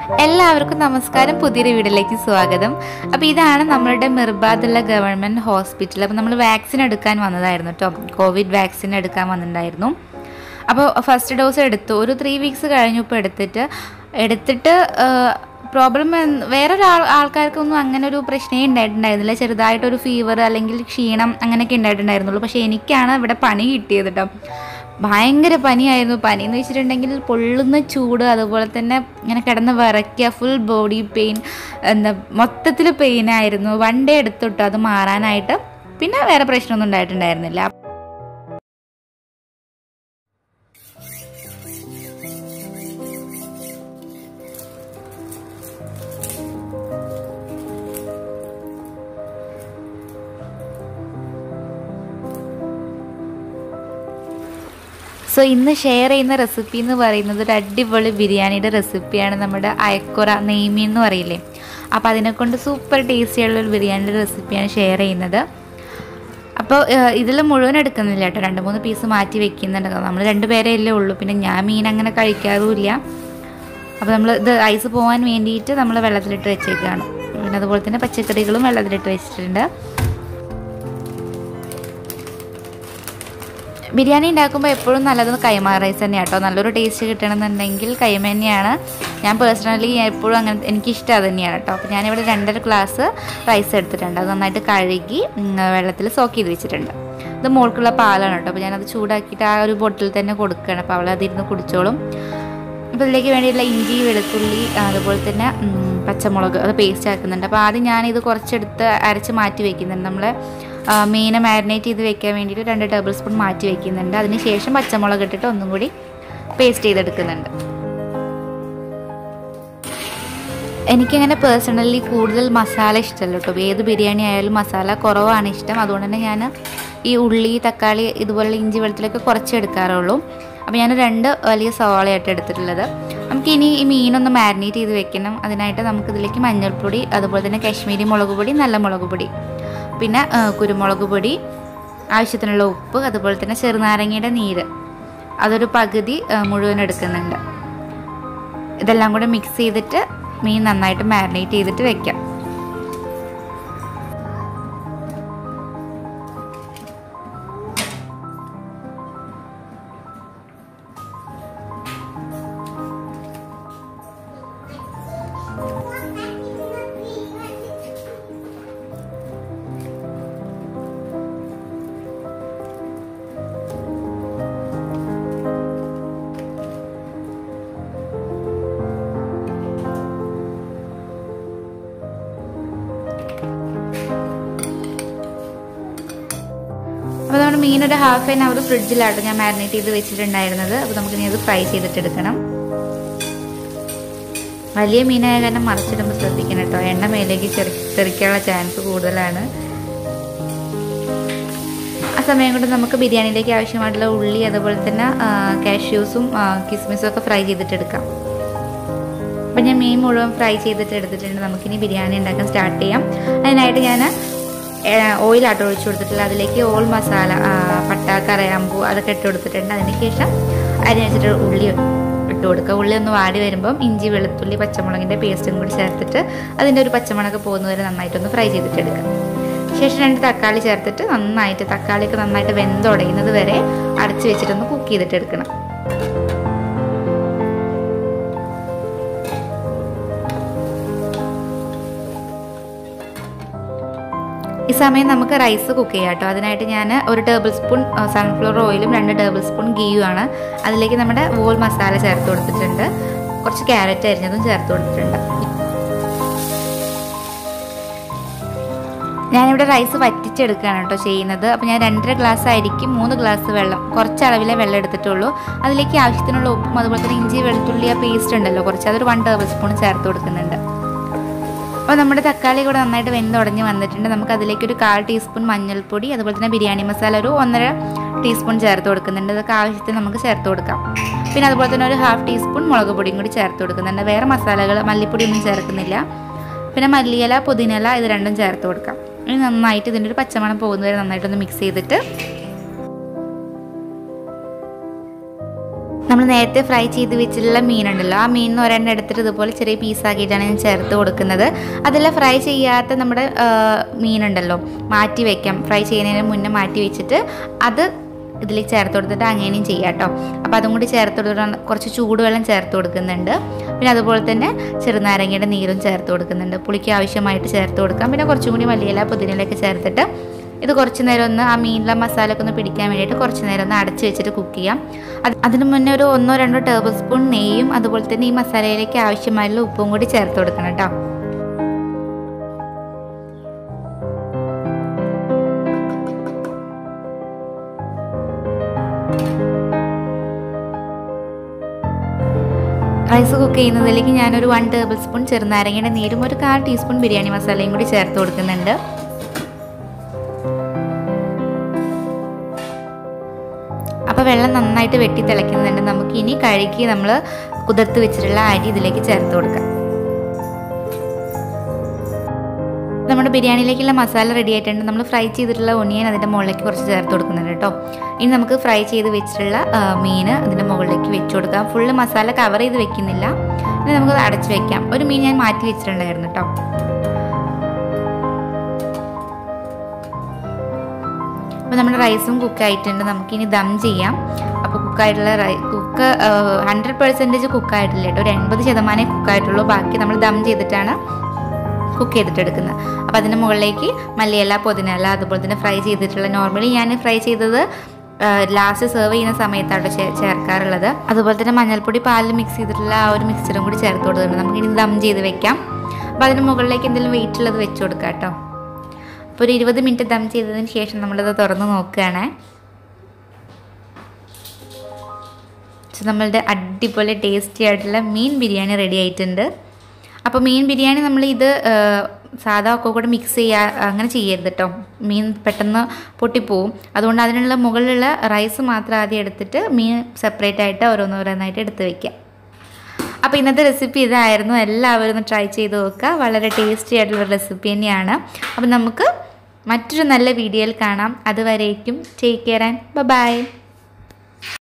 എല്ലാവർക്കും നമസ്കാരം പുതിയൊരു വീഡിയോയിലേക്ക് സ്വാഗതം അപ്പോൾ ഇതാണ് നമ്മളുടെ മിർബാദുള്ള ഗവൺമെൻറ് ഹോസ്പിറ്റൽ അപ്പോൾ നമ്മൾ വാക്സിൻ എടുക്കാൻ വന്നതായിരുന്നു കേട്ടോ കോവിഡ് വാക്സിൻ എടുക്കാൻ വന്നിട്ടുണ്ടായിരുന്നു അപ്പോൾ ഫസ്റ്റ് ഡോസ് എടുത്തു ഒരു ത്രീ വീക്സ് കഴിഞ്ഞു ഇപ്പോൾ എടുത്തിട്ട് എടുത്തിട്ട് പ്രോബ്ലം വേറൊരാൾ ആൾക്കാർക്കൊന്നും അങ്ങനെ ഒരു പ്രശ്നമേ ഉണ്ടായിട്ടുണ്ടായിരുന്നില്ല ചെറുതായിട്ടൊരു ഫീവർ അല്ലെങ്കിൽ ക്ഷീണം അങ്ങനെയൊക്കെ ഉണ്ടായിട്ടുണ്ടായിരുന്നുള്ളൂ പക്ഷേ എനിക്കാണ് ഇവിടെ പണി കിട്ടിയത് കേട്ടോ ഭയങ്കര പനിയായിരുന്നു പനി എന്ന് വെച്ചിട്ടുണ്ടെങ്കിൽ പൊള്ളുന്ന ചൂട് അതുപോലെ തന്നെ ഇങ്ങനെ കിടന്ന് വിറയ്ക്കുക ഫുൾ ബോഡി പെയിൻ എന്താ മൊത്തത്തിൽ പെയിൻ ആയിരുന്നു വൺ ഡേ എടുത്തിട്ടു അത് മാറാനായിട്ട് പിന്നെ വേറെ പ്രശ്നമൊന്നും ഉണ്ടായിട്ടുണ്ടായിരുന്നില്ല സോ ഇന്ന് ഷെയർ ചെയ്യുന്ന റെസിപ്പി എന്ന് പറയുന്നത് ഒരു അടിപൊളി ബിരിയാണിയുടെ റെസിപ്പിയാണ് നമ്മുടെ അയക്കുറ നെയ്മീൻ എന്ന് പറയില്ലേ അപ്പോൾ അതിനെക്കൊണ്ട് സൂപ്പർ ടേസ്റ്റിയുള്ള ഒരു ബിരിയാണിയുടെ റെസിപ്പിയാണ് ഷെയർ ചെയ്യുന്നത് അപ്പോൾ ഇതിൽ മുഴുവൻ എടുക്കുന്നില്ല കേട്ടോ രണ്ട് മൂന്ന് പീസ് മാറ്റി വെക്കുന്നുണ്ട് നമ്മൾ രണ്ട് പേരല്ലേ ഉള്ളൂ പിന്നെ ഞാൻ മീൻ അങ്ങനെ കഴിക്കാറുമില്ല അപ്പോൾ നമ്മൾ ഇത് ഐസ് പോകാൻ വേണ്ടിയിട്ട് നമ്മൾ വെള്ളത്തിലിട്ട് വെച്ചേക്കാണ് പിന്നെ അതുപോലെ തന്നെ പച്ചക്കറികളും വെള്ളത്തിലിട്ട് വെച്ചിട്ടുണ്ട് ബിരിയാണി ഉണ്ടാക്കുമ്പോൾ എപ്പോഴും നല്ലത് കൈമ റൈസ് തന്നെയാണ് കേട്ടോ നല്ലൊരു ടേസ്റ്റ് കിട്ടണമെന്നുണ്ടെങ്കിൽ കൈമ തന്നെയാണ് ഞാൻ പേഴ്സണലി എപ്പോഴും അങ്ങനെ എനിക്കിഷ്ടം അത് തന്നെയാണ് കേട്ടോ അപ്പോൾ ഞാനിവിടെ രണ്ടര ഗ്ലാസ് റൈസ് എടുത്തിട്ടുണ്ട് അത് നന്നായിട്ട് കഴുകി വെള്ളത്തിൽ സോക്ക് ചെയ്ത് വെച്ചിട്ടുണ്ട് ഇത് മോൾക്കുള്ള പാലാണ് കേട്ടോ അപ്പോൾ ഞാനത് ചൂടാക്കിയിട്ട് ആ ഒരു ബോട്ടിൽ തന്നെ കൊടുക്കുകയാണ് അപ്പോൾ അവൾ അതിരുന്ന് കുടിച്ചോളും അപ്പോൾ ഇതിലേക്ക് വേണ്ടിയിട്ടുള്ള ഇഞ്ചി വെളുത്തുള്ളി അതുപോലെ തന്നെ പച്ചമുളക് അത് പേസ്റ്റ് ആക്കുന്നുണ്ട് അപ്പോൾ ആദ്യം ഞാനിത് കുറച്ചെടുത്ത് അരച്ച് മാറ്റി വയ്ക്കുന്നുണ്ട് നമ്മൾ മീനെ മാരിനേറ്റ് ചെയ്ത് വെക്കാൻ വേണ്ടിയിട്ട് രണ്ട് ടേബിൾ സ്പൂൺ മാറ്റി വയ്ക്കുന്നുണ്ട് അതിന് ശേഷം പച്ചമുളക് ഇട്ടിട്ട് ഒന്നും കൂടി പേസ്റ്റ് ചെയ്തെടുക്കുന്നുണ്ട് എനിക്കങ്ങനെ പേഴ്സണലി കൂടുതൽ മസാല ഇഷ്ടമല്ല കേട്ടോ ഏത് ബിരിയാണി ആയാലും മസാല കുറവാണ് ഇഷ്ടം അതുകൊണ്ട് തന്നെ ഞാൻ ഈ ഉള്ളി തക്കാളി ഇതുപോലുള്ള ഇഞ്ചി വെളുത്തിലൊക്കെ കുറച്ച് എടുക്കാറുള്ളൂ അപ്പോൾ ഞാൻ രണ്ട് വലിയ സവാളയായിട്ട് എടുത്തിട്ടുള്ളത് നമുക്കിനി ഈ മീനൊന്ന് മാരിനേറ്റ് ചെയ്ത് വെക്കണം അതിനായിട്ട് നമുക്കിതിലേക്ക് മഞ്ഞൾപ്പൊടി അതുപോലെ തന്നെ കാശ്മീരി മുളക് പൊടി നല്ല മുളക് പൊടി പിന്നെ കുരുമുളക് പൊടി ആവശ്യത്തിനുള്ള ഉപ്പ് അതുപോലെ തന്നെ ചെറുനാരങ്ങയുടെ നീര് അതൊരു പകുതി മുഴുവൻ എടുക്കുന്നുണ്ട് ഇതെല്ലാം കൂടെ മിക്സ് ചെയ്തിട്ട് മീൻ നന്നായിട്ട് മാരിനേറ്റ് ചെയ്തിട്ട് വെക്കാം അപ്പോൾ നമ്മുടെ മീൻ ഒരു ഹാഫ് ആൻ അവർ ഫ്രിഡ്ജിലാട്ടോ ഞാൻ മാരിനേറ്റ് ചെയ്ത് വെച്ചിട്ടുണ്ടായിരുന്നത് അപ്പോൾ നമുക്ക് ഇനി അത് ഫ്രൈ ചെയ്തിട്ടെടുക്കണം വലിയ മീനായ കാരണം മറിച്ചിടുമ്പോൾ ശ്രദ്ധിക്കണം കേട്ടോ എണ്ണ മേലേക്ക് ചെറി തെറിക്കാനുള്ള ചാൻസ് കൂടുതലാണ് ആ സമയം കൊണ്ട് നമുക്ക് ബിരിയാണിയിലേക്ക് ആവശ്യമായിട്ടുള്ള ഉള്ളി അതുപോലെ തന്നെ കാഷ്യൂസും കിസ്മിസും ഒക്കെ ഫ്രൈ ചെയ്തിട്ടെടുക്കാം അപ്പം ഞാൻ മീൻ മുഴുവൻ ഫ്രൈ ചെയ്തിട്ട് എടുത്തിട്ടുണ്ട് നമുക്കിനി ബിരിയാണി ഉണ്ടാക്കാൻ സ്റ്റാർട്ട് ചെയ്യാം അതിനായിട്ട് ഞാൻ ഓയിലാട്ടോ ഒഴിച്ചു കൊടുത്തിട്ടില്ല അതിലേക്ക് ഓൾ മസാല പട്ട കറയാമ്പൂ അതൊക്കെ ഇട്ട് കൊടുത്തിട്ടുണ്ട് അതിന് ശേഷം അരിഞ്ഞ് വെച്ചിട്ട് ഉള്ളി ഇട്ട് കൊടുക്കുക ഉള്ളി ഒന്ന് വാടി വരുമ്പം ഇഞ്ചി വെളുത്തുള്ളി പച്ചമുളകിൻ്റെ പേസ്റ്റും കൂടി ചേർത്തിട്ട് അതിൻ്റെ ഒരു പച്ചമുളക് പോകുന്നവരെ നന്നായിട്ടൊന്ന് ഫ്രൈ ചെയ്തിട്ട് എടുക്കുക ശേഷം രണ്ട് തക്കാളി ചേർത്തിട്ട് നന്നായിട്ട് തക്കാളിയൊക്കെ നന്നായിട്ട് വെന്തുടയുന്നത് വരെ അടച്ച് വെച്ചിട്ടൊന്ന് കുക്ക് ചെയ്തിട്ട് എടുക്കണം ഈ സമയം നമുക്ക് റൈസ് കുക്ക് ചെയ്യാം കേട്ടോ അതിനായിട്ട് ഞാൻ ഒരു ടേബിൾ സ്പൂൺ സൺഫ്ലവർ ഓയിലും രണ്ട് ടേബിൾ സ്പൂൺ ഗീയുമാണ് അതിലേക്ക് നമ്മുടെ വോൾ മസാല ചേർത്ത് കൊടുത്തിട്ടുണ്ട് കുറച്ച് ക്യാരറ്റ് അരിഞ്ഞതും ചേർത്ത് കൊടുത്തിട്ടുണ്ട് ഞാനിവിടെ റൈസ് വറ്റിച്ചെടുക്കുകയാണ് കേട്ടോ ചെയ്യുന്നത് അപ്പോൾ ഞാൻ രണ്ടര ഗ്ലാസ് അരിക്കും മൂന്ന് ഗ്ലാസ് വെള്ളം കുറച്ച് അളവിലെ വെള്ളം എടുത്തിട്ടുള്ളൂ അതിലേക്ക് ആവശ്യത്തിനുള്ള ഉപ്പും അതുപോലെ തന്നെ ഇഞ്ചി വെളുത്തുള്ളി ആ പേസ്റ്റ് ഉണ്ടല്ലോ കുറച്ച് അതൊരു വൺ ടേബിൾ സ്പൂൺ ചേർത്ത് കൊടുക്കുന്നുണ്ട് അപ്പോൾ നമ്മുടെ തക്കാളി കൂടെ നന്നായിട്ട് വെന്തുടഞ്ഞ് വന്നിട്ടുണ്ട് നമുക്ക് അതിലേക്ക് ഒരു കാൽ ടീസ്പൂൺ മഞ്ഞൾപ്പൊടി അതുപോലെ തന്നെ ബിരിയാണി മസാല ഒരു ഒന്നര ടീസ്പൂൺ ചേർത്ത് കൊടുക്കുന്നുണ്ട് ഇതൊക്കെ ആവശ്യത്തിന് നമുക്ക് ചേർത്ത് കൊടുക്കാം പിന്നെ അതുപോലെ തന്നെ ഒരു ഹാഫ് ടീസ്പൂൺ മുളക് പൊടിയും കൂടി ചേർത്ത് കൊടുക്കുന്നുണ്ട് വേറെ മസാലകൾ മല്ലിപ്പൊടിയൊന്നും ചേർക്കുന്നില്ല പിന്നെ മല്ലിയില പുതിനയില ഇത് രണ്ടും ചേർത്ത് കൊടുക്കാം ഇനി നന്നായിട്ട് ഇതിൻ്റെ ഒരു പച്ചമണം പോകുന്നവരെ നന്നായിട്ടൊന്ന് മിക്സ് ചെയ്തിട്ട് നമ്മൾ നേരത്തെ ഫ്രൈ ചെയ്ത് വെച്ചിട്ടുള്ള മീനുണ്ടല്ലോ ആ മീനിന് ഒരെണ്ണം എടുത്തിട്ട് ഇതുപോലെ ചെറിയ പീസാക്കിയിട്ടാണ് ഞാൻ ചേർത്ത് കൊടുക്കുന്നത് അതെല്ലാം ഫ്രൈ ചെയ്യാത്ത നമ്മുടെ ആ, മീനുണ്ടല്ലോ മാറ്റി വെക്കാം ഫ്രൈ ചെയ്യുന്നതിന് മുന്നേ മാറ്റി വെച്ചിട്ട് അത് ഇതിലേക്ക് ചേർത്ത് കൊടുത്തിട്ട് അങ്ങനെയും ചെയ്യാം കേട്ടോ അപ്പോൾ അതും കൂടി ചേർത്ത് കൊടുത്തിട്ട് കുറച്ച് ചൂടുവെള്ളം ചേർത്ത് കൊടുക്കുന്നുണ്ട് പിന്നെ അതുപോലെ തന്നെ ചെറുനാരങ്ങയുടെ നീരും ചേർത്ത് കൊടുക്കുന്നുണ്ട് പുളിക്ക് ആവശ്യമായിട്ട് ചേർത്ത് കൊടുക്കാം പിന്നെ കുറച്ചും കൂടി മല്ലിയില പുതിനയിലൊക്കെ ചേർത്തിട്ട് ഇത് കുറച്ച് നേരം ഒന്ന് ആ മീനിലെ മസാല ഒക്കെ ഒന്ന് പിടിക്കാൻ വേണ്ടിയിട്ട് കുറച്ച് നേരം ഒന്ന് അടച്ച് വെച്ചിട്ട് കുക്ക് ചെയ്യാം അത് അതിന് മുന്നേ ഒരു ഒന്നോ രണ്ടോ ടേബിൾ സ്പൂൺ നെയ്യും അതുപോലെ തന്നെ ഈ മസാലയിലേക്ക് ആവശ്യമായുള്ള ഉപ്പും കൂടി ചേർത്ത് കൊടുക്കണം കേട്ടോ റൈസ് കുക്ക് ചെയ്യുന്നതിലേക്ക് ഞാനൊരു വൺ ടേബിൾ സ്പൂൺ ചെറുനാരങ്ങയുടെ നീരും ഒരു കാൽ ടീസ്പൂൺ ബിരിയാണി മസാലയും കൂടി ചേർത്ത് കൊടുക്കുന്നുണ്ട് അപ്പോൾ വെള്ളം നന്നായിട്ട് വെട്ടി തിളയ്ക്കുന്നുണ്ട് നമുക്ക് ഇനി കഴുകി നമ്മൾ കുതിർത്ത് വെച്ചിട്ടുള്ള അരി ഇതിലേക്ക് ചേർത്ത് കൊടുക്കാം നമ്മുടെ ബിരിയാണിയിലേക്കുള്ള മസാല റെഡി ആയിട്ടുണ്ട് നമ്മൾ ഫ്രൈ ചെയ്തിട്ടുള്ള ഒണിയൻ അതിൻ്റെ മുകളിലേക്ക് കുറച്ച് ചേർത്ത് കൊടുക്കുന്നുണ്ട് കേട്ടോ ഇനി നമുക്ക് ഫ്രൈ ചെയ്ത് വെച്ചിട്ടുള്ള ആ, മീൻ അതിൻ്റെ മുകളിലേക്ക് വെച്ച് കൊടുക്കാം ഫുള്ള് മസാല കവർ ചെയ്ത് വെക്കുന്നില്ല ഇനി നമുക്ക് അടച്ച് വെക്കാം ഒരു മീൻ ഞാൻ മാറ്റി വെച്ചിട്ടുണ്ടായിരുന്നു കേട്ടോ അപ്പോൾ നമ്മുടെ റൈസും കുക്ക് ആയിട്ടുണ്ട് നമുക്കിനി ദം ചെയ്യാം അപ്പോൾ കുക്കായിട്ടുള്ള റൈ കുക്ക് ഹൺഡ്രഡ് പെർസെൻറ്റേജ് കുക്കായിട്ടില്ല കേട്ടോ ഒരു എൺപത് ശതമാനമേ കുക്കായിട്ടുള്ളൂ ബാക്കി നമ്മൾ ദം ചെയ്തിട്ടാണ് കുക്ക് ചെയ്തിട്ട് എടുക്കുന്നത് അപ്പോൾ അതിന് മുകളിലേക്ക് മല്ലിയില പുതിനയില അതുപോലെ തന്നെ ഫ്രൈ ചെയ്തിട്ടുള്ള നോർമലി ഞാൻ ഫ്രൈ ചെയ്തത് ലാസ്റ്റ് സെർവ് ചെയ്യുന്ന സമയത്താണ് ചേ- ചേർക്കാറുള്ളത് അതുപോലെ തന്നെ മഞ്ഞൾപ്പൊടി പാലിൽ മിക്സ് ചെയ്തിട്ടുള്ള ആ ഒരു മിക്സറും കൂടി ചേർത്ത് കൊടുത്തിട്ടുണ്ട് നമുക്ക് ഇനി ദം ചെയ്ത് വെക്കാം അപ്പോൾ അതിന് മുകളിലേക്ക് എന്തെങ്കിലും വെയിറ്റ് ഉള്ളത് വെച്ച് കൊടുക്കാം കേട്ടോ അപ്പോൾ ഒരു ഇരുപത് മിനിറ്റ് ദം ചെയ്തതിന് ശേഷം നമ്മളിത് തുറന്ന് നോക്കുകയാണ് പക്ഷെ നമ്മളുടെ അടിപൊളി ടേസ്റ്റി ആയിട്ടുള്ള മീൻ ബിരിയാണി റെഡി ആയിട്ടുണ്ട് അപ്പോൾ മീൻ ബിരിയാണി നമ്മൾ ഇത് ആ, സാധാ ഒക്കെ കൂടെ മിക്സ് ചെയ്യുക അങ്ങനെ ചെയ്യരുത് കേട്ടോ മീൻ പെട്ടെന്ന് പൊട്ടിപ്പോവും അതുകൊണ്ട് അതിനുള്ള മുകളിലുള്ള റൈസ് മാത്രം ആദ്യം എടുത്തിട്ട് മീൻ സെപ്പറേറ്റ് ആയിട്ട് ഓരോന്നോരോന്നായിട്ട് എടുത്ത് വെക്കുക അപ്പോൾ ഇന്നത്തെ റെസിപ്പി ഇതായിരുന്നു എല്ലാവരും ഒന്ന് ട്രൈ ചെയ്ത് നോക്കുക വളരെ ടേസ്റ്റി ആയിട്ടുള്ള റെസിപ്പി തന്നെയാണ് അപ്പോൾ നമുക്ക് മറ്റൊരു നല്ല വീഡിയോയിൽ കാണാം അതുവരേക്കും ടേക്ക് കെയർ ആൻഡ് ബൈ